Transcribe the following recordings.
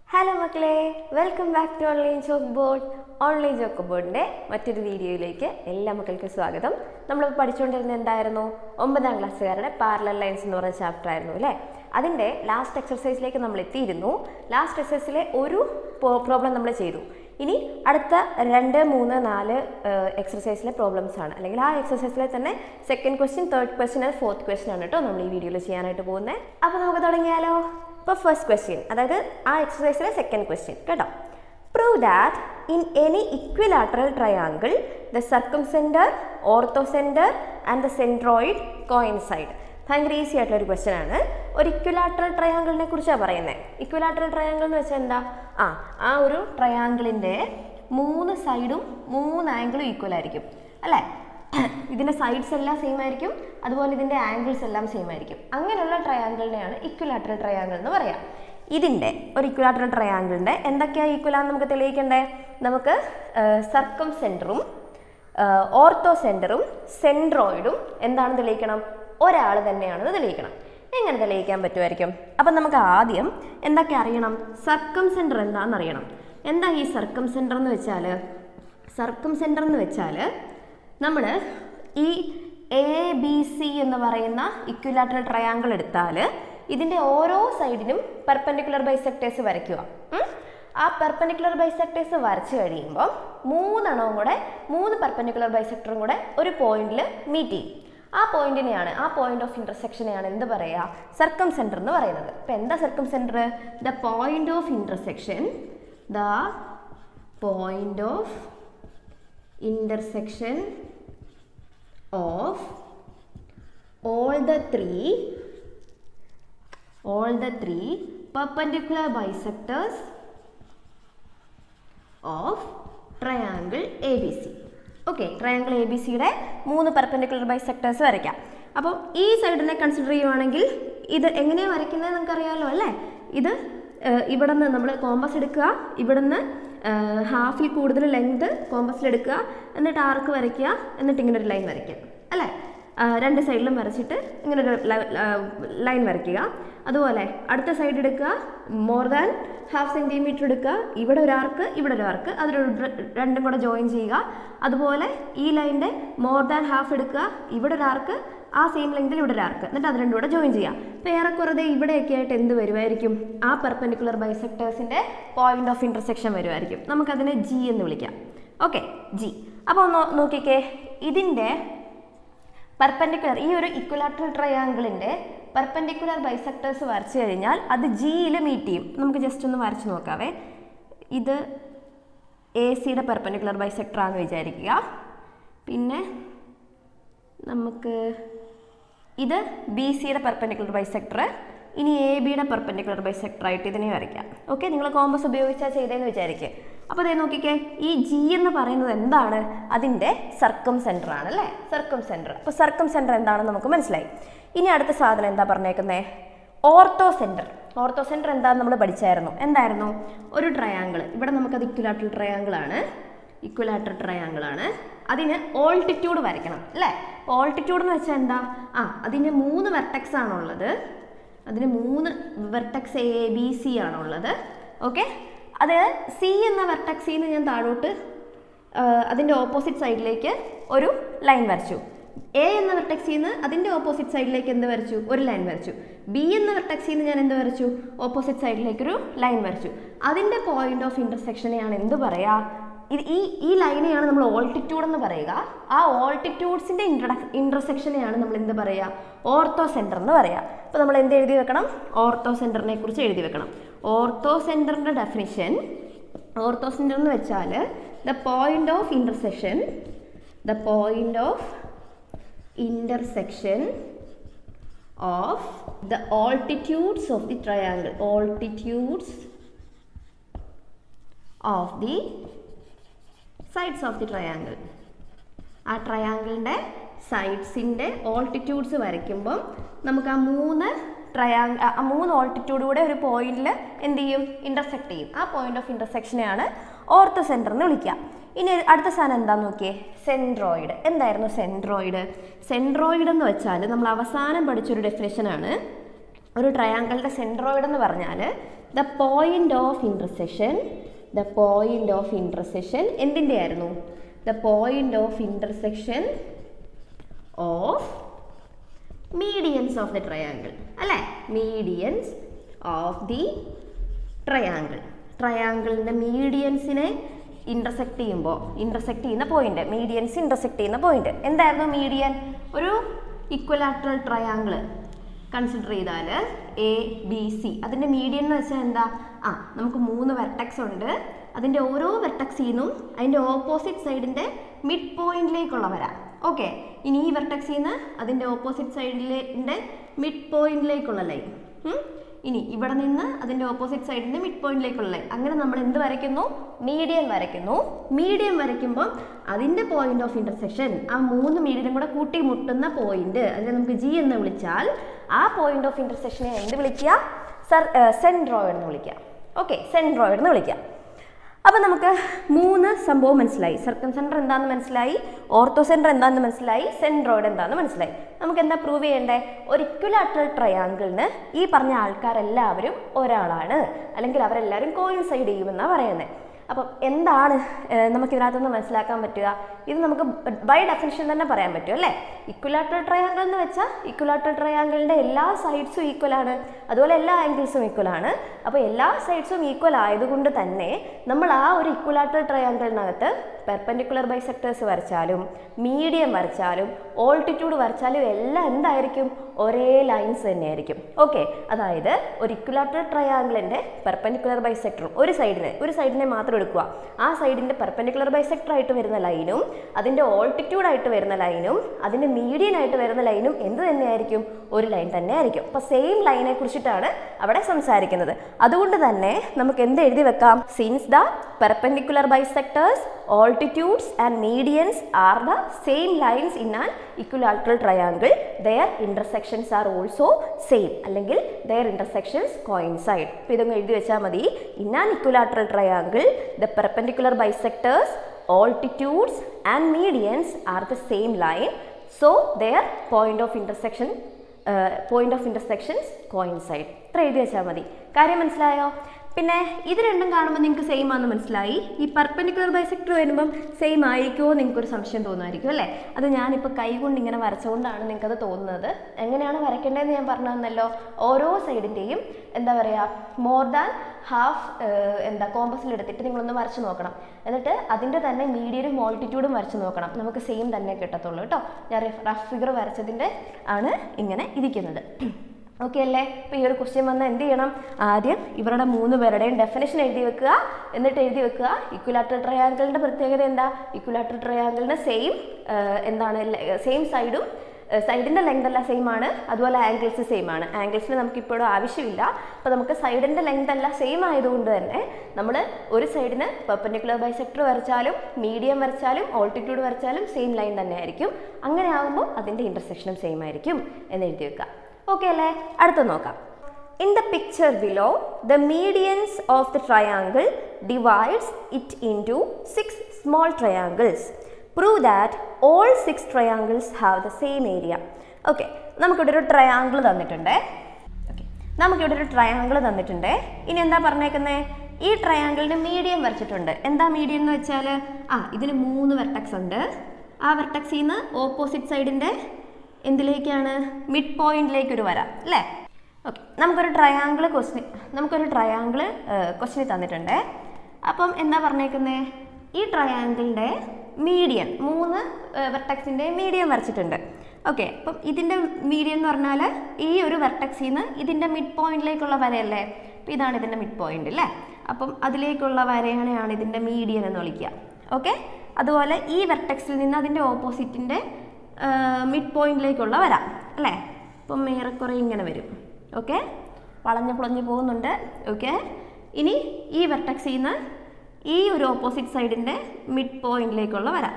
Hello മക്കളെ welcome back to online chalk board online chalk ബോർഡിൻ്റെ മറ്റൊരു വീഡിയോയിലേക്ക് എല്ലാ മക്കൾക്കും സ്വാഗതം നമ്മൾ പഠിച്ചുകൊണ്ടിരുന്നത് എന്തായിരുന്നു ഒമ്പതാം ക്ലാസ്സുകാരുടെ പാരലൽ ലൈൻസ് എന്ന് പറഞ്ഞ ചാപ്റ്റർ ആയിരുന്നു അല്ലേ അതിൻ്റെ ലാസ്റ്റ് എക്സർസൈസിലേക്ക് നമ്മൾ എത്തിയിരുന്നു ലാസ്റ്റ് എക്സസൈസിലെ ഒരു പ്രോബ്ലം നമ്മൾ ചെയ്തു ഇനി അടുത്ത രണ്ട് മൂന്ന് നാല് എക്സർസൈസിലെ പ്രോബ്ലംസ് ആണ് അല്ലെങ്കിൽ ആ എക്സർസൈസിലെ തന്നെ second question third question and fourth question ആണ് കേട്ടോ നമ്മൾ ഈ വീഡിയോയിൽ ചെയ്യാനായിട്ട് പോകുന്നത് അപ്പോൾ നമുക്ക് തുടങ്ങിയാലോ ഇപ്പോൾ ഫസ്റ്റ് ക്വസ്റ്റ്യൻ അതായത് ആ എക്സസൈസിലെ സെക്കൻഡ് ക്വസ്റ്റ്യൻ കേട്ടോ prove that in any equilateral triangle the circum orthocentre and the centroid coincide ഭയങ്കര ഈസി ആയിട്ടുള്ള ഒരു ക്വസ്റ്റ്യൻ ആണ് ഒരു ഇക്വിലാറ്ററൽ ട്രയാങ്കിളിനെ കുറിച്ചാണ് പറയുന്നത് ഇക്വിലാറ്ററൽ ട്രയാങ്കിൾ എന്ന് വെച്ചാൽ എന്താ ആ ആ ഒരു ട്രയാങ്കിളിൻ്റെ മൂന്ന് സൈഡും മൂന്ന് ആംഗിളും ഈക്വൽ ആയിരിക്കും അല്ലേ ഇതിൻ്റെ സൈഡ്സ് എല്ലാം സെയിം ആയിരിക്കും അതുപോലെ ഇതിൻ്റെ ആംഗിൾസ് എല്ലാം സെയിം ആയിരിക്കും അങ്ങനെയുള്ള ട്രയാങ്കിളിനെയാണ് ഇക്വിലാറ്ററൽ ട്രയാങ്കിൾ എന്ന് പറയാം ഇതിൻ്റെ ഒരു ഇക്വിലാറ്ററൽ ട്രയാങ്കിളിൻ്റെ എന്തൊക്കെയാണ് ഈക്വലാന്ന് നമുക്ക് തെളിയിക്കണ്ടേ നമുക്ക് സർക്കം സെൻറ്ററും ഓർത്തോ സെൻറ്ററും സെൻട്രോയിഡും എന്താണ് തെളിയിക്കണം ഒരാൾ തന്നെയാണെന്ന് തെളിയിക്കണം എങ്ങനെ തെളിയിക്കാൻ പറ്റുമായിരിക്കും അപ്പം നമുക്ക് ആദ്യം എന്തൊക്കെ അറിയണം സർക്കം സെൻറ്റർ എന്താണെന്ന് അറിയണം എന്താ ഈ സർക്കം സെൻറ്റർ എന്ന് വെച്ചാൽ സർക്കം സെൻറ്റർ എന്ന് വെച്ചാൽ നമ്മൾ ഈ എ ബി സി എന്ന് പറയുന്ന ഇക്വിലാറ്ററൽ ട്രയാങ്കിൾ എടുത്താൽ ഇതിൻ്റെ ഓരോ സൈഡിനും പെർപെൻഡിക്കുലർ ബൈസെക്ടേഴ്സ് വരയ്ക്കുക ഉം? ആ പെർപെൻഡിക്കുലർ ബൈസെക്ടേഴ്സ് വരച്ചു കഴിയുമ്പോൾ മൂന്നെണ്ണവും കൂടെ മൂന്ന് പെർപെൻഡിക്കുലർ ബൈസെക്ടറും കൂടെ ഒരു പോയിന്റിൽ മീറ്റ് ചെയ്യും ആ പോയിന്റിനെയാണ് ആ പോയിന്റ് ഓഫ് ഇന്റർസെക്ഷനെയാണ് എന്ത് പറയുക സർക്കം സെൻറ്റർ എന്ന് പറയുന്നത് ഇപ്പം എന്താ circumcentre the point of intersection the point of intersection of all the three all the three perpendicular bisectors of triangle ABC okay triangle A B സിയുടെ മൂന്ന് പെർപെൻഡിക്കുലർ ബൈസെക്ടേഴ്സ് വരയ്ക്കാം അപ്പോൾ ഈ സൈഡിനെ കൺസിഡർ ചെയ്യുവാണെങ്കിൽ ഇത് എങ്ങനെയാണ് വരയ്ക്കുന്നത് നിങ്ങൾക്ക് അറിയാമല്ലോ അല്ലേ ഇത് ഇവിടെ നിന്ന് നമ്മൾ കോമ്പസ് എടുക്കുക ഇവിടെ നിന്ന് ഹാഫിൽ കൂടുതൽ ലെങ്ത് കോമ്പസിൽ എടുക്കുക എന്നിട്ട് ആർക്ക് വരയ്ക്കുക എന്നിട്ട് ഇങ്ങനെ ഒരു ലൈൻ വരയ്ക്കുക അല്ലേ ആ, രണ്ട് സൈഡിലും വരച്ചിട്ട് ഇങ്ങനെ ഒരു ലൈൻ വരയ്ക്കുക അതുപോലെ അടുത്ത സൈഡ് എടുക്കുക മോർ ദാൻ ഹാഫ് സെൻറ്റിമീറ്റർ എടുക്കുക ഇവിടെ ഒരു ആർക്ക് ഇവിടെ ഒരു ആർക്ക് അതിൽ രണ്ടും കൂടെ ജോയിൻ ചെയ്യുക അതുപോലെ ഈ ലൈനിൻ്റെ മോർ ദാൻ ഹാഫ് എടുക്കുക ഇവിടെ ഒരു ആർക്ക് ആ സെയിം ലെങ്തിൽ ഇവിടെ ഒരു ആർക്ക് എന്നിട്ട് അത് രണ്ടും കൂടെ ജോയിൻ ചെയ്യുക അപ്പോൾ ഏറെക്കുറെ ദേ ഇവിടെയൊക്കെ ആയിട്ട് എന്ത് വരുമായിരിക്കും ആ പെർപെൻഡിക്കുലർ ബൈസെക്ടേഴ്സിൻ്റെ പോയിന്റ് ഓഫ് ഇൻ്റർസെക്ഷൻ വരുമായിരിക്കും നമുക്കതിനെ ജി എന്ന് വിളിക്കാം ഓക്കെ ജി അപ്പോൾ ഒന്ന് നോക്കിക്കേ ഇതിൻ്റെ പെർപെൻഡിക്കുലർ ഈ ഒരു ഇക്വലാറ്ററൽ ട്രയാങ്കിളിൻ്റെ പെർപെൻഡിക്കുലർ ബൈസെക്ടേഴ്സ് വരച്ചു കഴിഞ്ഞാൽ അത് ജിയിൽ മീറ്റ് ചെയ്യും നമുക്ക് ജസ്റ്റ് ഒന്ന് വരച്ച് നോക്കാവേ ഇത് എ സിയുടെ പെർപെൻഡിക്കുലർ ബൈസെക്ടർ ആണെന്ന് വിചാരിക്കുക പിന്നെ നമുക്ക് ഇത് ബി സിയുടെ പെർപെൻഡിക്കുലർ ബൈസെക്ടർ ഇനി എ ബിയുടെ പെർപെൻഡിക്കുലർ ബൈസെക്ടർ ആയിട്ട് ഇതിനെ വരയ്ക്കാം ഓക്കെ നിങ്ങൾ കോമ്പസ് ഉപയോഗിച്ചാൽ ചെയ്തതെന്ന് വിചാരിക്കുക അപ്പോൾ അതേ നോക്കിക്കേ ഈ ജി എന്ന് പറയുന്നത് എന്താണ് അതിൻ്റെ സർക്കം സെൻറ്റർ ആണ് അല്ലേ സർക്കം സെൻറ്റർ അപ്പോൾ സർക്കം സെൻറ്റർ എന്താണെന്ന് നമുക്ക് മനസ്സിലായി ഇനി അടുത്ത സാധനം എന്താ പറഞ്ഞേക്കുന്നത് ഓർത്തോ സെൻറ്റർ ഓർത്തോ സെൻറ്റർ എന്താണെന്ന് നമ്മൾ പഠിച്ചായിരുന്നു എന്തായിരുന്നു ഒരു ട്രയാങ്കിൾ ഇവിടെ നമുക്കത് ഇക്വലാറ്ററൽ ട്രയാങ്കിൾ ആണ് ഇക്വലാറ്റർ ട്രയാങ്കിൾ ആണ് അതിന് ഓൾട്ടിറ്റ്യൂഡ് വരയ്ക്കണം അല്ലേ ഓൾട്ടിറ്റ്യൂഡ് എന്ന് വെച്ചാൽ എന്താ ആ അതിന് മൂന്ന് വെർട്ടക്സ് ആണുള്ളത് അതിന് മൂന്ന് വെർട്ടക്സ് എ ബി സി ആണുള്ളത് ഓക്കെ അത് സി എന്ന വെർട്ടക്സിൽ നിന്ന് ഞാൻ താഴോട്ട് ആ, അതിൻ്റെ ഓപ്പോസിറ്റ് സൈഡിലേക്ക് ഒരു ലൈൻ വരച്ചു എ എന്ന വെർട്ടക്സിൽ നിന്ന് അതിൻ്റെ ഓപ്പോസിറ്റ് സൈഡിലേക്ക് എന്ത് വരച്ചു ഒരു ലൈൻ വരച്ചു ബി എന്ന വെർട്ടക്സിൽ നിന്ന് ഞാൻ എന്ത് വരച്ചു ഓപ്പോസിറ്റ് സൈഡിലേക്ക് ഒരു ലൈൻ വരച്ചു അതിൻ്റെ പോയിന്റ് ഓഫ് ഇൻ്റർസെക്ഷനെയാണ് എന്ത് പറയുക ഇത് ഈ ഈ ലൈനെയാണ് നമ്മൾ ഓൾട്ടിറ്റ്യൂഡ് എന്ന് പറയുക ആ ഓൾട്ടിറ്റ്യൂഡ്സിൻ്റെ ഇൻട്രഡ ഇൻ്റർസെക്ഷനെയാണ് നമ്മൾ എന്ത് പറയുക ഓർത്തോ സെൻറ്റർ എന്ന് പറയുക അപ്പോൾ നമ്മൾ എന്ത് എഴുതി വെക്കണം ഓർത്തോ സെൻറ്ററിനെ കുറിച്ച് എഴുതി വെക്കണം ഓർത്തോ സെൻറ്ററിൻ്റെ ഡെഫിനിഷൻ ഓർത്തോ സെൻറ്റർ എന്ന് വെച്ചാൽ the point of intersection the point of intersection of the altitudes of the triangle altitudes of the sides of the triangle ആ ട്രയാങ്കിളിൻ്റെ സൈഡ്സിൻ്റെ ഓൾട്ടിറ്റ്യൂഡ്സ് വരയ്ക്കുമ്പം നമുക്ക് ആ മൂന്ന് ട്രയാങ് ആ മൂന്ന് ഓൾട്ടിറ്റ്യൂഡ് കൂടെ ഒരു പോയിന്റിൽ എന്ത് ചെയ്യും ഇൻ്റർസെക്ട് ചെയ്യും ആ പോയിന്റ് ഓഫ് ഇൻ്റർസെക്ഷനെയാണ് ഓർത്തോ സെൻറ്റർ എന്ന് വിളിക്കുക ഇനി അടുത്ത സാധനം എന്താന്ന് നോക്കിയേ സെൻട്രോയിഡ് എന്തായിരുന്നു സെൻട്രോയിഡ് സെൻട്രോയിഡ് എന്ന് വെച്ചാൽ നമ്മൾ അവസാനം പഠിച്ചൊരു ഡെഫിനേഷനാണ് ഒരു ട്രയാങ്കിളിൻ്റെ സെൻട്രോയിഡ് എന്ന് പറഞ്ഞാൽ the point of intersection the point of intersection എന്തിൻ്റെ ആയിരുന്നു the point of intersection of medians of the triangle അല്ലേ മീഡിയൻസ് ഓഫ് ദി ട്രയാങ്കിൾ ട്രയാങ്കിളിൻ്റെ മീഡിയൻസിനെ ഇൻ്റർസെക്ട് ചെയ്യുമ്പോൾ ഇൻ്റർസെക്ട് ചെയ്യുന്ന പോയിന്റ് മീഡിയൻസ് ഇൻ്റർസെക്ട് ചെയ്യുന്ന പോയിന്റ് എന്തായിരുന്നു മീഡിയൻ ഒരു ഇക്വലാട്രൽ ട്രയാങ്കിൾ കൺസിഡർ ചെയ്താൽ എ ബി സി അതിൻ്റെ മീഡിയൻ എന്ന് വെച്ചാൽ എന്താ ആ നമുക്ക് മൂന്ന് വെർട്ടക്സ് ഉണ്ട് അതിൻ്റെ ഓരോ വെർട്ടക്സിൽ നിന്നും അതിൻ്റെ ഓപ്പോസിറ്റ് സൈഡിൻ്റെ മിഡ് പോയിന്റിലേക്കുള്ള വര ഓക്കെ ഇനി ഈ വെർട്ടക്സിൽ നിന്ന് അതിൻ്റെ ഓപ്പോസിറ്റ് സൈഡിലെ മിഡ് പോയിന്റിലേക്കുള്ള ലൈൻ ഇനി ഇവിടെ നിന്ന് അതിൻ്റെ ഓപ്പോസിറ്റ് സൈഡിൻ്റെ മിഡ് പോയിന്റിലേക്കുള്ള ലൈൻ അങ്ങനെ നമ്മൾ എന്ത് വരയ്ക്കുന്നു മീഡിയൻ വരയ്ക്കുന്നു മീഡിയം വരയ്ക്കുമ്പോൾ അതിൻ്റെ പോയിന്റ് ഓഫ് ഇൻ്റർസെക്ഷൻ ആ മൂന്ന് മീഡിയനും കൂടെ കൂട്ടി മുട്ടുന്ന പോയിന്റ് അതിനെ നമുക്ക് ജി എന്ന് വിളിച്ചാൽ ആ പോയിന്റ് ഓഫ് ഇൻ്റർസെക്ഷനെ എന്ത് വിളിക്കുക സർ സെൻട്രോയിഡ് എന്ന് വിളിക്കുക ഓക്കെ സെൻട്രോയിഡ് എന്ന് വിളിക്കുക അപ്പോൾ നമുക്ക് മൂന്ന് സംഭവം മനസ്സിലായി സർക്കം സെൻറ്റർ എന്താണെന്ന് മനസ്സിലായി ഓർത്തോ സെൻറ്റർ എന്താണെന്ന് മനസ്സിലായി സെൻട്രോയിഡ് എന്താണെന്ന് മനസ്സിലായി നമുക്ക് എന്താ പ്രൂവ് ചെയ്യേണ്ടേ ഒരു ഇക്വലാട്രൽ ട്രയാങ്കിളിന് ഈ പറഞ്ഞ ആൾക്കാരെല്ലാവരും ഒരാളാണ് അല്ലെങ്കിൽ അവരെല്ലാവരും കോയിൻസൈഡ് ചെയ്യുമെന്നാണ് പറയുന്നത് അപ്പം എന്താണ് ഏഹ്, നമുക്ക് ഇതിനകത്തുനിന്ന് മനസ്സിലാക്കാൻ പറ്റുക ഇത് നമുക്ക് ബൈ ഡെഫിനിഷൻ തന്നെ പറയാൻ പറ്റും അല്ലേ ഇക്വലാട്രൽ ട്രയാങ്കിൾ എന്ന് വെച്ചാൽ ഇക്വലാട്രൽ ട്രയാങ്കിളിൻ്റെ എല്ലാ സൈഡ്സും ഈക്വൽ ആണ് അതുപോലെ എല്ലാ ആംഗിൾസും ഈക്വൽ ആണ് അപ്പോൾ എല്ലാ സൈഡ്സും ഈക്വൽ ആയതുകൊണ്ട് തന്നെ നമ്മൾ ആ ഒരു ഇക്വലാട്രൽ ട്രയാങ്കിളിനകത്ത് പെർപെൻഡിക്കുലർ ബൈസെക്ടേഴ്സ് വരച്ചാലും മീഡിയം വരച്ചാലും ഓൾട്ടിറ്റ്യൂഡ് വരച്ചാലും എല്ലാം എന്തായിരിക്കും ഒരേ ലൈൻസ് തന്നെയായിരിക്കും ഓക്കെ അതായത് ഒരു ഇക്വലാട്രൽ ട്രയാങ്കിളിൻ്റെ പെർപെൻഡിക്കുലർ ബൈസെക്ടറും ഒരു സൈഡിനെ ഒരു സൈഡിനെ മാത്രം എടുക്കുക ആ സൈഡിൻ്റെ പെർപെൻഡിക്കുലർ ബൈസെക്ടർ ആയിട്ട് വരുന്ന ലൈനും അതിൻ്റെ ഓൾട്ടിറ്റ്യൂഡ് ആയിട്ട് വരുന്ന ലൈനും അതിൻ്റെ മീഡിയൻ ആയിട്ട് വരുന്ന ലൈനും എന്ത് തന്നെയായിരിക്കും ഒരു ലൈൻ തന്നെ ആയിരിക്കും അപ്പോൾ സെയിം ലൈനെ കുറിച്ചിട്ടാണ് അവിടെ സംസാരിക്കുന്നത് അതുകൊണ്ട് തന്നെ നമുക്ക് എന്ത് എഴുതി വെക്കാം since the perpendicular bisectors altitudes and medians are the same lines in an equilateral triangle their intersections are also same അല്ലെങ്കിൽ ദെയർ ഇൻ്റർസെക്ഷൻസ് കോയിൻസൈഡ് അപ്പോൾ ഇതൊന്ന് എഴുതി വെച്ചാൽ മതി in an equilateral triangle the perpendicular bisectors altitudes and medians are the same line so their point of intersection point of intersections coincide ഇത്ര എഴുതി വെച്ചാൽ മതി കാര്യം മനസ്സിലായോ പിന്നെ ഇത് രണ്ടും കാണുമ്പോൾ നിങ്ങൾക്ക് സെയിം ആണെന്ന് മനസ്സിലായി ഈ പെർപെൻഡിക്കുലർ ബൈസെക്ടർ വരുമ്പം സെയിം ആയിരിക്കുമോ നിങ്ങൾക്കൊരു സംശയം തോന്നുമായിരിക്കും അല്ലേ അത് ഞാനിപ്പോൾ കൈകൊണ്ട് ഇങ്ങനെ വരച്ചുകൊണ്ടാണ് നിങ്ങൾക്കത് തോന്നുന്നത് എങ്ങനെയാണ് വരയ്ക്കേണ്ടതെന്ന് ഞാൻ പറഞ്ഞു തന്നല്ലോ ഓരോ സൈഡിൻ്റെയും എന്താ പറയുക മോർ ദാൻ ഹാഫ് എന്താ കോമ്പസിൽ എടുത്തിട്ട് നിങ്ങളൊന്ന് വരച്ച് നോക്കണം എന്നിട്ട് അതിൻ്റെ തന്നെ മീഡിയനും മോൾട്ടിറ്റ്യൂഡും വരച്ച് നോക്കണം നമുക്ക് സെയിം തന്നെ കിട്ടത്തുള്ളൂ കേട്ടോ ഞാൻ റഫ് ഫിഗർ വരച്ചതിൻ്റെ ആണ് ഇങ്ങനെ ഇരിക്കുന്നത് ഓക്കെ അല്ലേ അപ്പോൾ ഈ ഒരു ക്വസ്റ്റ്യൻ വന്നാൽ എന്ത് ചെയ്യണം ആദ്യം ഇവരുടെ മൂന്ന് പേരുടെയും ഡെഫിനേഷൻ എഴുതി വെക്കുക എന്നിട്ട് എഴുതി വെക്കുക ഇക്വലാട്രൽ ട്രയാങ്കിളിൻ്റെ പ്രത്യേകത എന്താ ഇക്വലാട്രൽ ട്രയാങ്കിളിന് സെയിം എന്താണ് സെയിം സൈഡും സൈഡിൻ്റെ ലെങ്ത് എല്ലാം സെയിം ആണ് അതുപോലെ ആംഗിൾസ് സെയിം ആണ് ആംഗിൾസിന് നമുക്ക് ഇപ്പോഴും ആവശ്യമില്ല അപ്പോൾ നമുക്ക് സൈഡിൻ്റെ ലെങ്ത് എല്ലാം സെയിം ആയതുകൊണ്ട് തന്നെ നമ്മൾ ഒരു സൈഡിന് പെർപെൻഡിക്കുലർ ബൈസെക്ടർ വരച്ചാലും മീഡിയം വരച്ചാലും ഓൾട്ടിറ്റ്യൂഡ് വരച്ചാലും സെയിം ലൈൻ തന്നെ ആയിരിക്കും അങ്ങനെ ആകുമ്പോൾ അതിൻ്റെ ഇൻ്റർസെക്ഷനും സെയിം ആയിരിക്കും എന്ന് എഴുതി വെക്കുക ഓക്കെ അല്ലേ അടുത്ത നോക്കാം in the picture below the medians of the triangle divides it into six small triangles prove that all six triangles have the same area okay നമുക്കിവിടെ ഒരു ട്രയാങ്കിൾ തന്നിട്ടുണ്ട് ഓക്കെ നമുക്കിവിടെ ഒരു ട്രയാങ്കിൾ തന്നിട്ടുണ്ട് ഇനി എന്താ പറഞ്ഞേക്കുന്നത് ഈ ട്രയാങ്കിളിന് മീഡിയം വരച്ചിട്ടുണ്ട് എന്താ മീഡിയം എന്ന് വെച്ചാൽ ആ ഇതിന് മൂന്ന് വെർട്ടക്സ് ഉണ്ട് ആ വെർട്ടക്സിൽ നിന്ന് ഓപ്പോസിറ്റ് സൈഡിൻ്റെ എന്തിലേക്കാണ് മിഡ് പോയിന്റിലേക്ക് ഒരു വരാം അല്ലേ ഓക്കെ നമുക്കൊരു ട്രയാങ്കിൾ ക്വസ്റ്റ്യൻ നമുക്കൊരു ട്രയാങ്കിൾ ക്വസ്റ്റ്യൻ തന്നിട്ടുണ്ട് അപ്പം എന്താ പറഞ്ഞേക്കുന്നത് ഈ ട്രയാങ്കിളിൻ്റെ മീഡിയൻ മൂന്ന് വെർട്ടക്സിൻ്റെ മീഡിയം വരച്ചിട്ടുണ്ട് ഓക്കെ അപ്പം ഇതിൻ്റെ മീഡിയം എന്ന് പറഞ്ഞാൽ ഈ ഒരു വെർട്ടക്സിൽ നിന്ന് ഇതിൻ്റെ മിഡ് പോയിന്റിലേക്കുള്ള വരയല്ലേ അപ്പം ഇതാണ് ഇതിൻ്റെ മിഡ് പോയിന്റ് അല്ലേ അപ്പം അതിലേക്കുള്ള വരയാണെയാണ് ഇതിൻ്റെ മീഡിയൻ എന്ന് വിളിക്കുക ഓക്കെ അതുപോലെ ഈ വെർട്ടക്സിൽ നിന്ന് അതിൻ്റെ ഓപ്പോസിറ്റിൻ്റെ മിഡ് പോയിന്റിലേക്കുള്ള വരാം അല്ലേ അപ്പം ഏറെക്കുറെ ഇങ്ങനെ വരും ഓക്കെ വളഞ്ഞ് പൊളഞ്ഞ് പോകുന്നുണ്ട് ഓക്കെ ഇനി ഈ വെർട്ടക്സിൽ നിന്ന് ഈ ഒരു ഓപ്പോസിറ്റ് സൈഡിൻ്റെ മിഡ് പോയിന്റിലേക്കുള്ള വരാം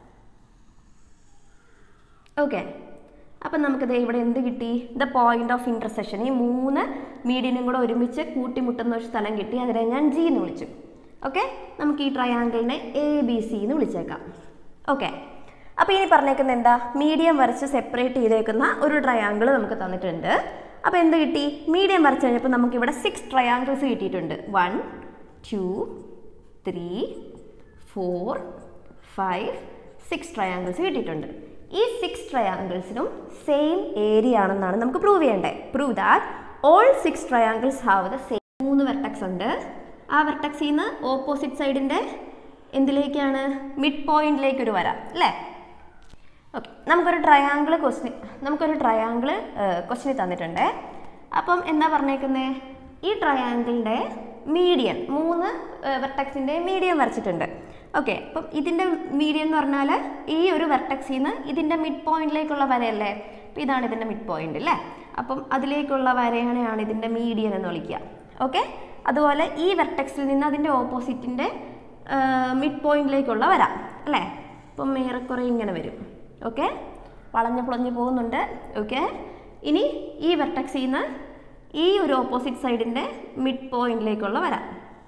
ഓക്കെ അപ്പം നമുക്കിത് ഇവിടെ എന്ത് കിട്ടി ദ പോയിന്റ് ഓഫ് ഇൻ്റർസെക്ഷൻ ഈ മൂന്ന് മീഡിയനും കൂടെ ഒരുമിച്ച് കൂട്ടിമുട്ടുന്ന ഒരു സ്ഥലം കിട്ടി അതിനെ ഞാൻ ജി എന്ന് വിളിച്ചു ഓക്കെ നമുക്ക് ഈ ട്രയാങ്കിളിനെ എ ബി സി എന്ന് വിളിച്ചേക്കാം ഓക്കെ അപ്പോൾ ഇനി പറഞ്ഞേക്കുന്ന എന്താ മീഡിയം വരച്ച് സെപ്പറേറ്റ് ചെയ്തേക്കുന്ന ഒരു ട്രയാങ്കിൾ നമുക്ക് തന്നിട്ടുണ്ട് അപ്പോൾ എന്ത് കിട്ടി മീഡിയം വരച്ച് കഴിഞ്ഞപ്പോൾ നമുക്കിവിടെ സിക്സ് ട്രയാങ്കിൾസ് കിട്ടിയിട്ടുണ്ട് one two three four five six triangles കിട്ടിയിട്ടുണ്ട് ഈ സിക്സ് ട്രയാങ്കിൾസിനും സെയിം ഏരിയ ആണെന്നാണ് നമുക്ക് പ്രൂവ് ചെയ്യേണ്ടത് prove that all six triangles have the same മൂന്ന് വെർട്ടക്സ് ഉണ്ട് ആ വെർട്ടക്സിൽ നിന്ന് ഓപ്പോസിറ്റ് സൈഡിൻ്റെ എന്തിലേക്കാണ് മിഡ് പോയിന്റിലേക്ക് ഒരു വരാം അല്ലേ ഓക്കെ നമുക്കൊരു ട്രയാങ്കിൾ ക്വസ്റ്റ്യൻ നമുക്കൊരു ട്രയാങ്കിൾ ക്വസ്റ്റ്യൻ തന്നിട്ടുണ്ട് അപ്പം എന്താ പറഞ്ഞേക്കുന്നത് ഈ ട്രയാങ്കിളിൻ്റെ മീഡിയൻ മൂന്ന് വെർട്ടക്സിൻ്റെ മീഡിയം വരച്ചിട്ടുണ്ട് ഓക്കെ അപ്പം ഇതിൻ്റെ മീഡിയം എന്ന് പറഞ്ഞാൽ ഈ ഒരു വെർട്ടക്സിൽ നിന്ന് ഇതിൻ്റെ മിഡ് പോയിന്റിലേക്കുള്ള വരയല്ലേ അപ്പം ഇതാണ് ഇതിൻ്റെ മിഡ് പോയിന്റ് അല്ലേ അപ്പം അതിലേക്കുള്ള വരയാണെയാണ് ഇതിൻ്റെ മീഡിയൻ എന്ന് വിളിക്കുക ഓക്കെ അതുപോലെ ഈ വെർട്ടക്സിൽ നിന്ന് അതിൻ്റെ ഓപ്പോസിറ്റിൻ്റെ മിഡ് പോയിന്റിലേക്കുള്ള വര അല്ലേ അപ്പം ഏറെക്കുറെ ഇങ്ങനെ വരും ഓക്കെ വളഞ്ഞ് പൊളഞ്ഞ് പോകുന്നുണ്ട് ഓക്കെ ഇനി ഈ വെർട്ടക്സിൽ നിന്ന് ഈ ഒരു ഓപ്പോസിറ്റ് സൈഡിൻ്റെ മിഡ് പോയിന്റിലേക്കുള്ള വരാം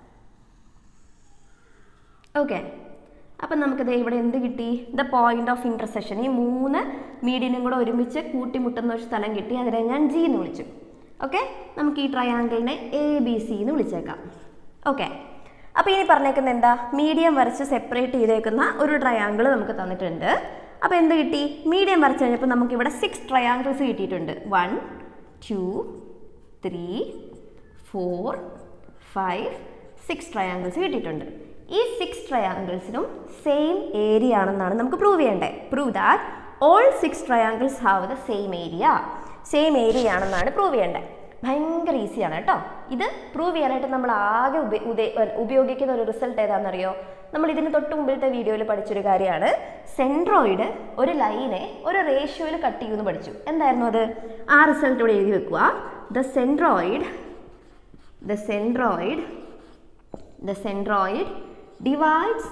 ഓക്കെ അപ്പം നമുക്കിത് ഇവിടെ എന്ത് കിട്ടി ദ പോയിന്റ് ഓഫ് ഇൻ്റർസെഷൻ ഈ മൂന്ന് മീഡിയനും കൂടെ ഒരുമിച്ച് കൂട്ടിമുട്ടുന്ന ഒരു സ്ഥലം കിട്ടി അതിനെ ഞാൻ ജി എന്ന് വിളിച്ചു ഓക്കെ നമുക്ക് ഈ ട്രയാങ്കിളിനെ എ ബി സി എന്ന് വിളിച്ചേക്കാം ഓക്കെ അപ്പോൾ ഇനി പറഞ്ഞേക്കുന്നത് എന്താ മീഡിയം വരച്ച് സെപ്പറേറ്റ് ചെയ്തേക്കുന്ന ഒരു ട്രയാങ്കിൾ നമുക്ക് തന്നിട്ടുണ്ട് അപ്പോൾ എന്ത് കിട്ടി മീഡിയം വരച്ച് കഴിഞ്ഞപ്പോൾ നമുക്കിവിടെ സിക്സ് ട്രയാങ്കിൾസ് കിട്ടിയിട്ടുണ്ട് one two three four five six triangles കിട്ടിയിട്ടുണ്ട് ഈ സിക്സ് ട്രയാങ്കിൾസിനും സെയിം ഏരിയ ആണെന്നാണ് നമുക്ക് പ്രൂവ് ചെയ്യേണ്ടത് prove that all six triangles have the same area same area ആണെന്നാണ് പ്രൂവ് ചെയ്യേണ്ടത് ഭയങ്കര ഈസിയാണ് കേട്ടോ ഇത് പ്രൂവ് ചെയ്യാനായിട്ട് നമ്മൾ ആകെ ഉപ ഉദേ- ഉപയോഗിക്കുന്ന ഒരു റിസൾട്ട് ഏതാണെന്നറിയോ നമ്മൾ ഇതിന് തൊട്ട് മുമ്പിലത്തെ വീഡിയോയിൽ പഠിച്ചൊരു കാര്യമാണ് സെൻട്രോയിഡ് ഒരു ലൈനെ ഒരു റേഷ്യോയിൽ കട്ട് ചെയ്യുമെന്ന് പഠിച്ചു എന്തായിരുന്നു അത് ആ റിസൾട്ട് ഇവിടെ എഴുതി വെക്കുക the centroid the centroid the centroid divides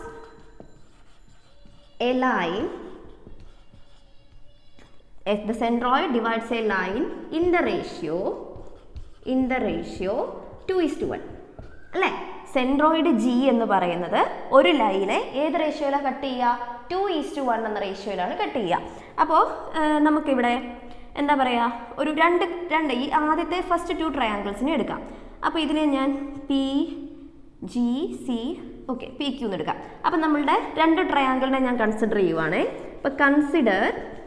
a line if the centroid divides a line in the ratio in the ratio 2 is to 1 അല്ലേ സെൻട്രോയിഡ് ജി എന്ന് പറയുന്നത് ഒരു ലൈനെ ഏത് റേഷ്യോയിലാണ് കട്ട് ചെയ്യുക ടു ഈസ് ടു വൺ എന്ന റേഷ്യോയിലാണ് കട്ട് ചെയ്യുക അപ്പോൾ നമുക്കിവിടെ എന്താ പറയുക ഒരു രണ്ട് രണ്ട് ഈ ആദ്യത്തെ ഫസ്റ്റ് ടു ട്രയാങ്കിൾസിനെ എടുക്കാം അപ്പോൾ ഇതിനെ ഞാൻ P G C okay P Q എന്ന് എടുക്കാം അപ്പം നമ്മളുടെ രണ്ട് ട്രയാങ്കിളിനെ ഞാൻ കൺസിഡർ ചെയ്യുവാണ് അപ്പോൾ consider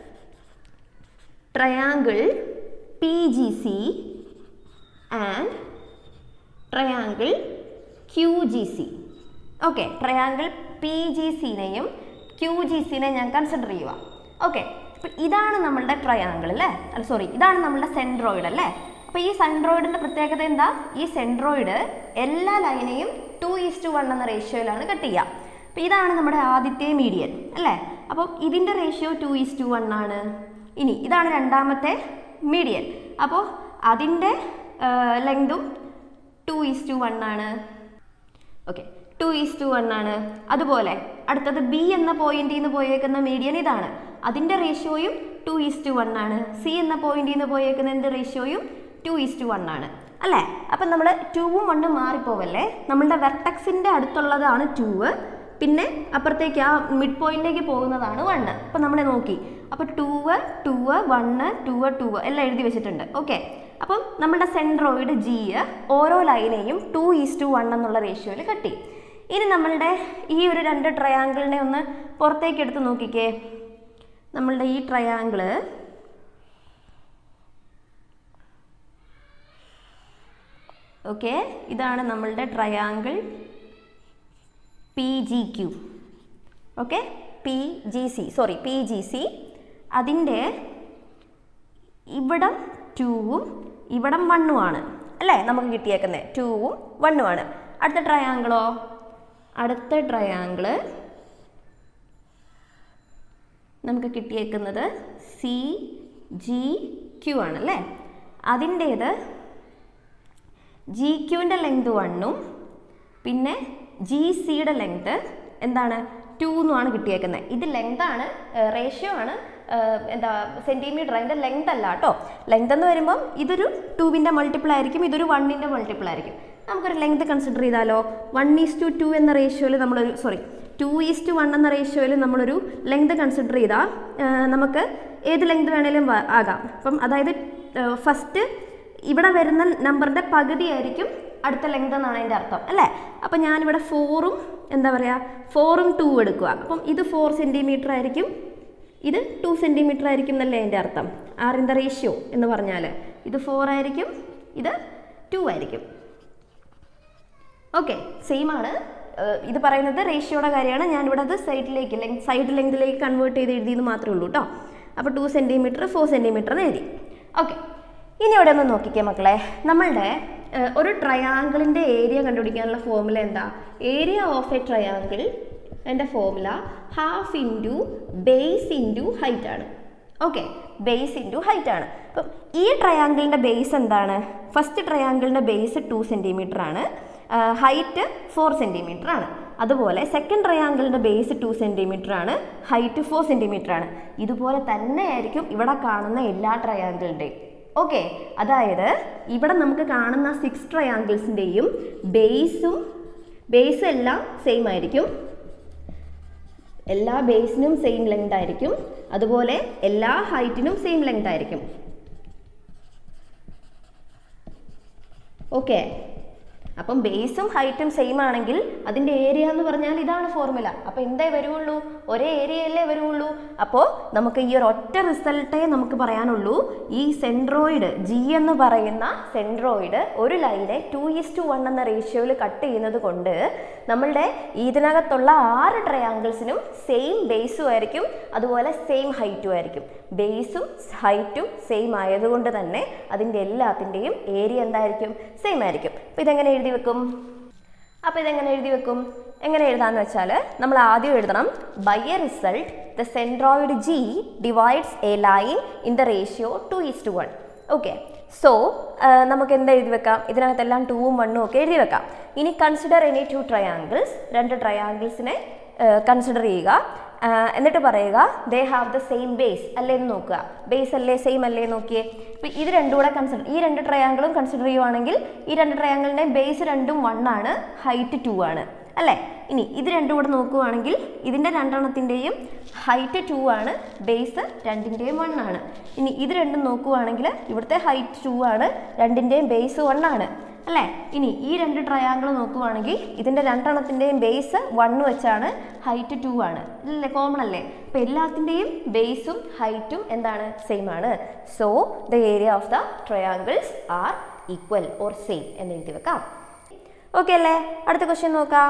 triangle P G C and triangle Q G C okay triangle P G സിനെയും ക്യു ജി സിനെ ഞാൻ കൺസിഡർ ചെയ്യുക ഓക്കെ അപ്പം ഇതാണ് നമ്മളുടെ ട്രയാങ്കിൾ അല്ലേ അല്ല സോറി ഇതാണ് നമ്മളുടെ സെൻട്രോയിഡ് അല്ലേ അപ്പോൾ ഈ സെൻട്രോയിഡിൻ്റെ പ്രത്യേകത എന്താ ഈ സെൻട്രോയിഡ് എല്ലാ ലൈനെയും ടു ഈസ് ടു വൺ എന്ന റേഷ്യോയിലാണ് കട്ട് ചെയ്യുക അപ്പോൾ ഇതാണ് നമ്മുടെ ആദ്യത്തെ മീഡിയൻ അല്ലേ അപ്പം ഇതിൻ്റെ ratio two is two one ആണ് ഇനി ഇതാണ് രണ്ടാമത്തെ മീഡിയൻ അപ്പോൾ അതിൻ്റെ ലെങ്തും ടു ഈസ് ടു വൺ ആണ് okay two is two one ആണ് അതുപോലെ അടുത്തത് ബി എന്ന പോയിന്റിൽ നിന്ന് പോയേക്കുന്ന മീഡിയൻ ഇതാണ് അതിൻ്റെ റേഷ്യോയും ടു ഈസ് ടു വൺ ആണ് സി എന്ന പോയിന്റിൽ നിന്ന് പോയേക്കുന്നതിൻ്റെ റേഷ്യോയും ടു ഈസ് ടു വൺ ആണ് അല്ലേ അപ്പം നമ്മൾ ടൂവും വണ്ണും മാറിപ്പോവല്ലേ നമ്മളുടെ വെർട്ടക്സിൻ്റെ അടുത്തുള്ളതാണ് ടൂവ് പിന്നെ അപ്പുറത്തേക്ക് ആ മിഡ് പോയിന്റിലേക്ക് പോകുന്നതാണ് വണ്ണ് അപ്പം നമ്മൾ നോക്കി അപ്പോൾ two two one two two എല്ലാം എഴുതി വെച്ചിട്ടുണ്ട് ഓക്കെ അപ്പം നമ്മുടെ സെൻട്രോയിഡ് ജി ഓരോ ലൈനെയും ടു ഈസ് ടു വൺ എന്നുള്ള റേഷ്യോയിൽ കട്ടി ഇനി നമ്മളുടെ ഈ ഒരു രണ്ട് ട്രയാങ്കിളിനെ ഒന്ന് പുറത്തേക്ക് എടുത്ത് നോക്കിക്കേ നമ്മളുടെ ഈ ട്രയാങ്കിള് ഓക്കെ ഇതാണ് നമ്മളുടെ triangle P G Q okay P G C sorry P G C അതിൻ്റെ ഇവിടം ടൂവും ഇവിടം വണ്ണുമാണ് അല്ലേ നമുക്ക് കിട്ടിയേക്കുന്നത് ടൂവും വണ്ണുമാണ് അടുത്ത ട്രയാങ്കിളോ അടുത്ത ട്രയാങ്കിള് നമുക്ക് കിട്ടിയേക്കുന്നത് സി ജി ക്യൂ ആണ് അല്ലേ അതിൻ്റേത് ജി ക്യൂവിൻ്റെ ലെങ്ത് വണ്ണും പിന്നെ ജി സിയുടെ ലെങ്ത് എന്താണ് ടു എന്നുമാണ് കിട്ടിയേക്കുന്നത് ഇത് ലെങ്ത് ആണ് റേഷ്യോ ആണ് ഏഹ്, എന്താ സെൻറ്റിമീറ്റർ അതിൻ്റെ ലെങ്ത് അല്ല കേട്ടോ ലെങ്ത് എന്ന് വരുമ്പം ഇതൊരു ടൂവിൻ്റെ മൾട്ടിപ്പിൾ ആയിരിക്കും ഇതൊരു വണ്ണിൻ്റെ മൾട്ടിപ്പിൾ ആയിരിക്കും നമുക്കൊരു ലെങ്ത് കൺസിഡർ ചെയ്താലോ വൺ ഈസ് ടു ടു എന്ന റേഷ്യോയിൽ നമ്മളൊരു sorry two is two one എന്ന റേഷ്യോയിൽ നമ്മളൊരു ലെങ്ത് കൺസിഡർ ചെയ്താൽ ഏഹ്, നമുക്ക് ഏത് ലെങ്ത് വേണേലും വ- ആകാം അപ്പം അതായത് ഫസ്റ്റ് ഇവിടെ വരുന്ന നമ്പറിൻ്റെ പകുതി ആയിരിക്കും അടുത്ത ലെങ്ത് എന്നാണ് അതിൻ്റെ അർത്ഥം അല്ലേ അപ്പം ഞാനിവിടെ ഫോറും എന്താ പറയുക ഫോറും ടൂ എടുക്കുക അപ്പം ഇത് ഫോർ സെൻറ്റിമീറ്റർ ആയിരിക്കും ഇത് ടു സെൻറ്റിമീറ്റർ ആയിരിക്കും എന്നല്ലേ എൻ്റെ അർത്ഥം ആർ ഇൻ ദ റേഷ്യോ എന്ന് പറഞ്ഞാൽ ഇത് ഫോർ ആയിരിക്കും ഇത് ടു ആയിരിക്കും ഓക്കെ സെയിം ആണ് ഏഹ് ഇത് പറയുന്നത് റേഷ്യോയുടെ കാര്യമാണ് ഞാനിവിടെ അത് സൈഡിലേക്ക് ലെങ് സൈഡ് ലെങ്തിലേക്ക് കൺവേർട്ട് ചെയ്ത് എഴുതിയെന്ന് മാത്രമേ ഉള്ളൂ കേട്ടോ അപ്പോൾ ടു സെൻറ്റിമീറ്റർ ഫോർ സെൻറ്റിമീറ്റർ എന്ന് എഴുതി ഓക്കെ ഇനി ഇവിടെ ഒന്ന് നോക്കിക്കേ മക്കളെ നമ്മളുടെ ഏഹ് ഒരു ട്രയാങ്കിളിൻ്റെ ഏരിയ കണ്ടുപിടിക്കാനുള്ള ഫോർമുല എന്താ ഏരിയ ഓഫ് എ ട്രയാങ്കിൾ എൻ്റെ formula half into base into height ആണ് ഓക്കെ ബേസ് ഇൻറ്റു ഹൈറ്റ് ആണ് അപ്പം ഈ ട്രയാങ്കിളിൻ്റെ ബേസ് എന്താണ് ഫസ്റ്റ് ട്രയാങ്കിളിൻ്റെ ബേസ് ടു സെൻറ്റിമീറ്റർ ആണ് ഹൈറ്റ് ഫോർ സെൻറ്റിമീറ്റർ ആണ് അതുപോലെ സെക്കൻഡ് ട്രയാങ്കിളിൻ്റെ ബേസ് ടു സെൻറ്റിമീറ്റർ ആണ് ഹൈറ്റ് ഫോർ സെൻറ്റിമീറ്റർ ആണ് ഇതുപോലെ തന്നെയായിരിക്കും ഇവിടെ കാണുന്ന എല്ലാ ട്രയാങ്കിളിൻ്റെയും ഓക്കെ അതായത് ഇവിടെ നമുക്ക് കാണുന്ന സിക്സ് ട്രയാങ്കിൾസിൻ്റെയും ബേസും ബേസ് എല്ലാം സെയിം ആയിരിക്കും എല്ലാ ബേസിനും സെയിം ലെങ്ത് ആയിരിക്കും അതുപോലെ എല്ലാ ഹൈറ്റിനും സെയിം ലെങ്ത് ആയിരിക്കും ഓക്കെ അപ്പം ബേസും ഹൈറ്റും സെയിം ആണെങ്കിൽ അതിൻ്റെ ഏരിയ എന്ന് പറഞ്ഞാൽ ഇതാണ് ഫോർമുല അപ്പോൾ എന്തേ വരുള്ളൂ ഒരേ ഏരിയയല്ലേ വരുള്ളൂ അപ്പോൾ നമുക്ക് ഈ ഒരു ഒറ്റ റിസൾട്ടേ നമുക്ക് പറയാനുള്ളൂ ഈ സെൻട്രോയിഡ് ജി എന്ന് പറയുന്ന സെൻട്രോയിഡ് ഒരു ലൈനെ ടു ഈസ് ടു വൺ എന്ന റേഷ്യോയിൽ കട്ട് ചെയ്യുന്നത് കൊണ്ട് നമ്മളുടെ ഇതിനകത്തുള്ള ആറ് ട്രയാങ്കിൾസിനും സെയിം ബേസും ആയിരിക്കും അതുപോലെ സെയിം ഹൈറ്റും ആയിരിക്കും ബേസും ഹൈറ്റും സെയിം ആയതുകൊണ്ട് തന്നെ അതിൻ്റെ എല്ലാത്തിൻ്റെയും ഏരിയ എന്തായിരിക്കും സെയിം ആയിരിക്കും അപ്പോൾ ഇതെങ്ങനെ എഴുതി വെക്കും അപ്പോൾ ഇതെങ്ങനെ എഴുതി വെക്കും എങ്ങനെ എഴുതാന്ന് വെച്ചാൽ നമ്മൾ ആദ്യം എഴുതണം by a result the centroid G divides a line in the ratio two is two one okay so നമുക്ക് എന്താ എഴുതി വെക്കാം ഇതിനകത്തെല്ലാം ടൂവും വണ്ണും ഒക്കെ എഴുതി വെക്കാം ഇനി കൺസിഡർ എനി ടു ട്രയാങ്കിൾസ് രണ്ട് ട്രയാങ്കിൾസിനെ കൺസിഡർ ചെയ്യുക ആ, എന്നിട്ട് പറയുക they have the same base അല്ലേ എന്ന് നോക്കുക ബേസ് അല്ലേ സെയിം അല്ലേ എന്ന് നോക്കിയേ ഇപ്പം ഇത് രണ്ടും കൂടെ കൺസിഡർ ഈ രണ്ട് ട്രയാങ്കിളും കൺസിഡർ ചെയ്യുവാണെങ്കിൽ ഈ രണ്ട് ട്രയാങ്കിളിൻ്റെയും ബേസ് രണ്ടും വൺ ആണ് ഹൈറ്റ് ടു ആണ് അല്ലേ ഇനി ഇത് രണ്ടും കൂടെ നോക്കുവാണെങ്കിൽ ഇതിൻ്റെ രണ്ടെണ്ണത്തിൻ്റെയും ഹൈറ്റ് ടു ആണ് ബേസ് രണ്ടിൻ്റെയും വൺ ആണ് ഇനി ഇത് രണ്ടും നോക്കുവാണെങ്കിൽ ഇവിടുത്തെ ഹൈറ്റ് ടു ആണ് രണ്ടിൻ്റെയും ബേസ് വൺ ആണ് അല്ലേ ഇനി ഈ രണ്ട് ട്രയാങ്കിൾ നോക്കുവാണെങ്കിൽ ഇതിൻ്റെ രണ്ടെണ്ണത്തിൻ്റെയും ബേസ് വൺ വെച്ചാണ് ഹൈറ്റ് ടു ആണ് അല്ലേ കോമൺ അല്ലേ അപ്പോൾ എല്ലാത്തിൻ്റെയും ബേസും ഹൈറ്റും എന്താണ് സെയിം ആണ് so the area of the triangles are equal or same എന്ന് എഴുതി വെക്കാം ഓക്കെ അല്ലേ അടുത്ത ക്വസ്റ്റ്യൻ നോക്കാം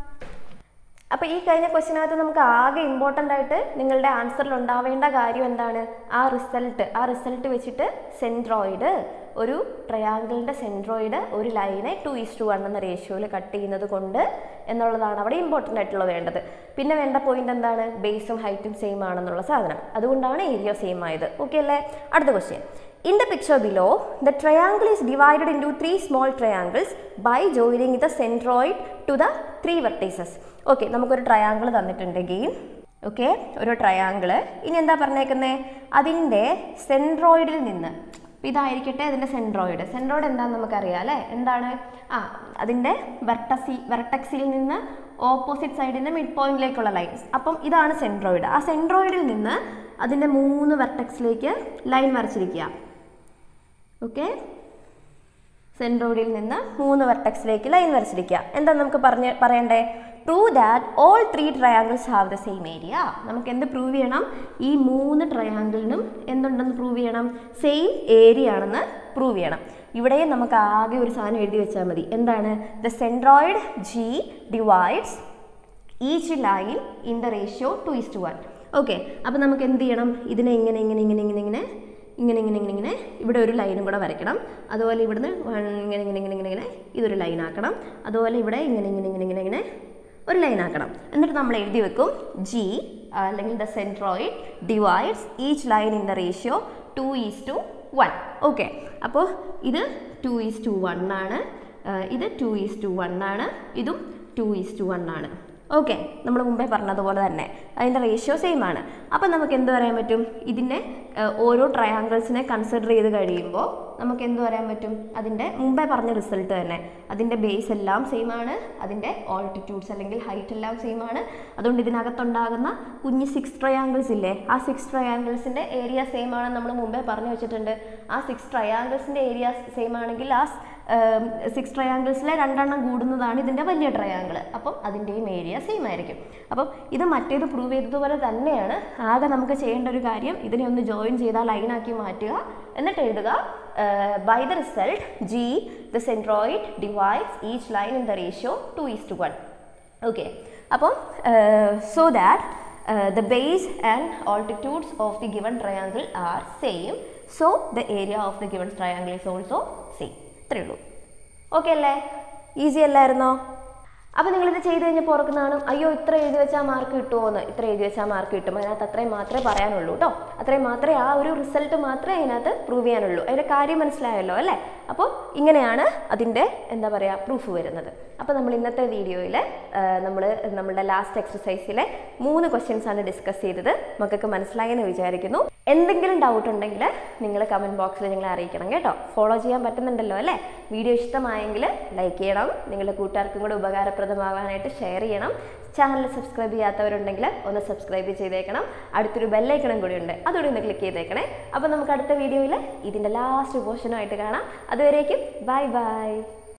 അപ്പോൾ ഈ കഴിഞ്ഞ ക്വസ്റ്റിനകത്ത് നമുക്ക് ആകെ ഇമ്പോർട്ടൻ്റ് ആയിട്ട് നിങ്ങളുടെ ആൻസറിൽ ഉണ്ടാവേണ്ട കാര്യം എന്താണ് ആ റിസൾട്ട് ആ റിസൾട്ട് വെച്ചിട്ട് സെൻട്രോയിഡ് ഒരു ട്രയാങ്കിളിൻ്റെ സെൻട്രോയിഡ് ഒരു ലൈനെ ടു ഈസ് ടു വൺ എന്ന റേഷ്യോയിൽ കട്ട് ചെയ്യുന്നത് കൊണ്ട് എന്നുള്ളതാണ് അവിടെ ഇമ്പോർട്ടൻ്റ് ആയിട്ടുള്ള വേണ്ടത് പിന്നെ വേണ്ട പോയിന്റ് എന്താണ് ബേസും ഹൈറ്റും സെയിം ആണെന്നുള്ള സാധനം അതുകൊണ്ടാണ് ഏരിയ സെയിം ആയത് ഓക്കെ അല്ലേ അടുത്ത question In the picture below, the triangle is divided into three small triangles by joining the centroid to the three vertices. Okay നമുക്കൊരു ട്രയാങ്കിൾ തന്നിട്ടുണ്ടെങ്കിൽ ഓക്കെ ഒരു ട്രയാങ്കിള് ഇനി എന്താ പറഞ്ഞേക്കുന്നത് അതിൻ്റെ സെൻട്രോയിഡിൽ നിന്ന് ഇപ്പം ഇതായിരിക്കട്ടെ അതിൻ്റെ സെൻട്രോയിഡ് സെൻട്രോയിഡ് എന്താണെന്ന് നമുക്കറിയാം അല്ലേ എന്താണ് ആ അതിൻ്റെ വെർട്ടസി വെർട്ടക്സിൽ നിന്ന് ഓപ്പോസിറ്റ് സൈഡിൻ്റെ മിഡ് പോയിന്റിലേക്കുള്ള ലൈൻസ് അപ്പം ഇതാണ് സെൻട്രോയിഡ് ആ സെൻട്രോയിഡിൽ നിന്ന് അതിൻ്റെ മൂന്ന് വെർട്ടക്സിലേക്ക് ലൈൻ വരച്ചിരിക്കുക ഓക്കെ സെൻട്രോയിഡിൽ നിന്ന് മൂന്ന് വെർട്ടക്സിലേക്ക് ലൈൻ വരച്ചിരിക്കുക എന്താ നമുക്ക് പറഞ്ഞ് പറയണ്ടേ prove that all three triangles have the same area നമുക്ക് എന്ത് പ്രൂവ് ചെയ്യണം ഈ മൂന്ന് ട്രയാങ്കിളിനും എന്തുണ്ടെന്ന് പ്രൂവ് ചെയ്യണം സെയിം ഏരിയ ആണെന്ന് പ്രൂവ് ചെയ്യണം ഇവിടെയും നമുക്ക് ആകെ ഒരു സാധനം എഴുതി വെച്ചാൽ മതി എന്താണ് the centroid G divides each line in the ratio two is two one okay അപ്പോൾ നമുക്ക് എന്ത് ചെയ്യണം ഇതിനെ ഇങ്ങനെ ഇങ്ങനെ ഇങ്ങനെ ഇങ്ങനെ ഇങ്ങനെ ഇങ്ങനെ ഇങ്ങനെ ഇങ്ങനെ ഇങ്ങനെ ഇവിടെ ഒരു ലൈനും കൂടെ വരയ്ക്കണം അതുപോലെ ഇവിടുന്ന് one ഇങ്ങനെ ഇങ്ങനെ ഇങ്ങനെ ഇങ്ങനെ ഇങ്ങനെ ഇതൊരു ലൈൻ ആക്കണം അതുപോലെ ഇവിടെ ഇങ്ങനെ ഇങ്ങനെ ഇങ്ങനെ ഇങ്ങനെ ഇങ്ങനെ ഒരു ലൈൻ ആക്കണം എന്നിട്ട് നമ്മൾ എഴുതി വെക്കും ജി അല്ലെങ്കിൽ the centroid divides each line in the ratio two is two one okay അപ്പോൾ ഇത് ടു ഈസ് ടു വൺ ആണ് ആ, ഇത് ടു ഈസ് ടു വൺ ആണ് ഇതും ടു ഈസ് ടു വൺ ആണ് ഓക്കെ നമ്മൾ മുമ്പേ പറഞ്ഞതുപോലെ തന്നെ അതിൻ്റെ റേഷ്യോ സെയിം ആണ് അപ്പം നമുക്ക് എന്ത് പറയാൻ പറ്റും ഇതിൻ്റെ ഏഹ്, ഓരോ ട്രയാങ്കിൾസിനെ കൺസിഡർ ചെയ്ത് കഴിയുമ്പോൾ നമുക്ക് എന്ത് പറയാൻ പറ്റും അതിൻ്റെ മുമ്പേ പറഞ്ഞ റിസൾട്ട് തന്നെ അതിൻ്റെ ബേസ് എല്ലാം സെയിം ആണ് അതിൻ്റെ ഓൾട്ടിറ്റ്യൂഡ്സ് അല്ലെങ്കിൽ ഹൈറ്റ് എല്ലാം സെയിം ആണ് അതുകൊണ്ട് ഇതിനകത്തുണ്ടാകുന്ന കുഞ്ഞ് സിക്സ് ട്രയാങ്കിൾസ് ഇല്ലേ ആ സിക്സ് ട്രയാങ്കിൾസിൻ്റെ ഏരിയ സെയിം ആണെന്ന് നമ്മൾ മുമ്പേ പറഞ്ഞു വെച്ചിട്ടുണ്ട് ആ സിക്സ് ട്രയാങ്കിൾസിൻ്റെ ഏരിയ സെയിം ആണെങ്കിൽ ആ സിക്സ് ട്രയാങ്കിൾസിലെ രണ്ടെണ്ണം കൂടുന്നതാണ് ഇതിൻ്റെ വലിയ ട്രയാങ്കിൾ അപ്പം അതിൻ്റെയും ഏരിയ സെയിം ആയിരിക്കും അപ്പം ഇത് മറ്റേത് പ്രൂവ് ചെയ്തതുപോലെ തന്നെയാണ് ആകെ നമുക്ക് ചെയ്യേണ്ട ഒരു കാര്യം ഇതിനെ ഒന്ന് ജോയിൻ ചെയ്താൽ ലൈനാക്കി മാറ്റുക എന്നിട്ട് എഴുതുക by the result G the centroid divides each line in the ratio two is two one okay അപ്പം so that the base and altitudes of the given triangle are same so the area of the given triangle is also same ഇത്രയേ ഉള്ളൂ okay അല്ലേ easy അല്ലായിരുന്നോ അപ്പോൾ നിങ്ങളിത് ചെയ്ത് കഴിഞ്ഞപ്പോൾ ഓർക്കുന്നതാണ് അയ്യോ ഇത്ര എഴുതി വെച്ചാൽ മാർക്ക് കിട്ടുമോ എന്ന് ഇത്ര എഴുതി വെച്ചാൽ മാർക്ക് കിട്ടും അതിനകത്ത് അത്രയും മാത്രമേ പറയാനുള്ളൂ കേട്ടോ അത്രയും മാത്രമേ ആ ഒരു റിസൾട്ട് മാത്രമേ അതിനകത്ത് പ്രൂവ് ചെയ്യാനുള്ളൂ അതിൻ്റെ കാര്യം മനസ്സിലായല്ലോ അല്ലേ അപ്പോൾ ഇങ്ങനെയാണ് അതിൻ്റെ എന്താ പറയുക പ്രൂഫ് വരുന്നത് അപ്പോൾ നമ്മൾ ഇന്നത്തെ വീഡിയോയിൽ നമ്മൾ നമ്മുടെ ലാസ്റ്റ് എക്സസൈസിലെ മൂന്ന് ക്വസ്റ്റ്യൻസ് ആണ് ഡിസ്കസ് ചെയ്തത് മക്കൾക്ക് മനസ്സിലായെന്ന് വിചാരിക്കുന്നു എന്തെങ്കിലും ഡൗട്ട് ഉണ്ടെങ്കിൽ നിങ്ങൾ കമൻറ്റ് ബോക്സിൽ ഞങ്ങളെ അറിയിക്കണം കേട്ടോ ഫോളോ ചെയ്യാൻ പറ്റുന്നുണ്ടല്ലോ അല്ലേ വീഡിയോ ഇഷ്ടമായെങ്കിൽ ലൈക്ക് ചെയ്യണം നിങ്ങളുടെ കൂട്ടുകാർക്കും കൂടെ ഉപകാരപ്രദമാകാനായിട്ട് ഷെയർ ചെയ്യണം ചാനൽ സബ്സ്ക്രൈബ് ചെയ്യാത്തവരുണ്ടെങ്കിൽ ഒന്ന് സബ്സ്ക്രൈബ് ചെയ്തേക്കണം അടുത്തൊരു ബെല്ലൈക്കണം കൂടി ഉണ്ട് അതുകൂടി ഒന്ന് ക്ലിക്ക് ചെയ്തേക്കണേ അപ്പോൾ നമുക്ക് അടുത്ത വീഡിയോയിൽ ഇതിൻ്റെ ലാസ്റ്റ് പോർഷനുമായിട്ട് കാണാം അതുവരേക്കും ബൈ ബൈ